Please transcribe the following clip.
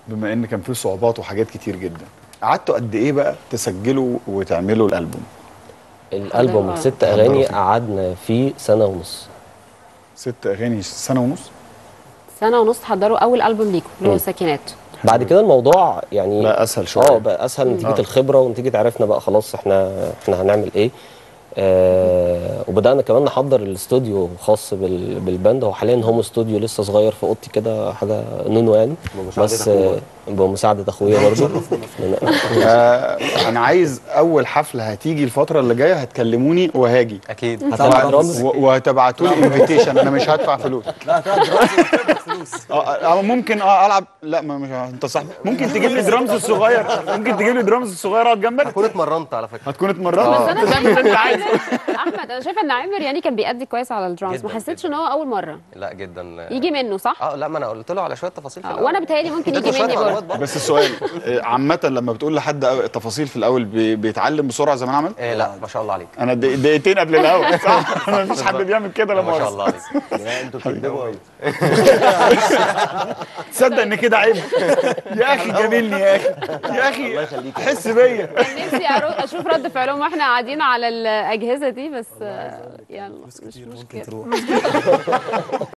بما ان كان في صعوبات وحاجات كتير جدا قعدتوا قد ايه بقى تسجلوا وتعملوا الالبوم الالبوم آه. ست تحضروا اغاني فيه. قعدنا فيه سنه ونص ست اغاني سنه ونص سنه ونص تحضروا اول البوم ليكم اللي هو مم. سكينات بعد كده الموضوع يعني بقى اسهل شويه اه بقى اسهل نتيجه آه. الخبره ونتيجه عرفنا بقى خلاص احنا احنا هنعمل ايه آه وبدانا كمان نحضر الاستوديو خاص بال بالباند هو حاليا هوم استوديو لسه صغير في اوضتي كده حاجه نونو يعني بمساعدة بس أخوه. آه، بمساعده اخويا برضه آه انا عايز اول حفله هتيجي الفتره اللي جايه هتكلموني وهاجي اكيد هتلعب درامز و- وهتبعتوا لي انفيتيشن انا مش هدفع فلوس لا هتقعد دراسه وتقبض فلوس اه آه، ممكن اه العب لا ما مش انت صح ممكن تجيب لي درامز الصغير ممكن تجيب لي درامز الصغير اقعد جنبك كنت اتمرنت على فكره هتكون اتمرنت بس انا تعمل اللي انت عايزه احمد انا شايفه ان عامر يعني كان بيأدي كويس على الدرامز ما جداً، حسيتش جداً. ان هو اول مره لا جدا يجي منه صح اه لا ما انا قلت له على شويه تفاصيل في آه، الأول. وانا بتهيألي ممكن اديته يجي شوية مني معلومات برضه برضه. بس السؤال آه، عامة لما بتقول لحد أو- تفاصيل في الأول بي- بيتعلم بسرعة زي ما أنا عملت؟ إيه لا ما شاء الله عليك أنا دق- دقيقتين قبل الأول صح؟ أنا مفيش حد بيعمل كده لا ما شاء مؤاخذة الله عليك لا انتوا بتكدبوا قوي تصدق إن كده عيب يا أخي جاملني يا أخي يا أخي الله يخليك حس بيا كان نفسي أرو- اشوف رد فعلهم واحنا قاعدين على الاجهزه دي بس آه، يلا مش كتير ممكن مشكله تروح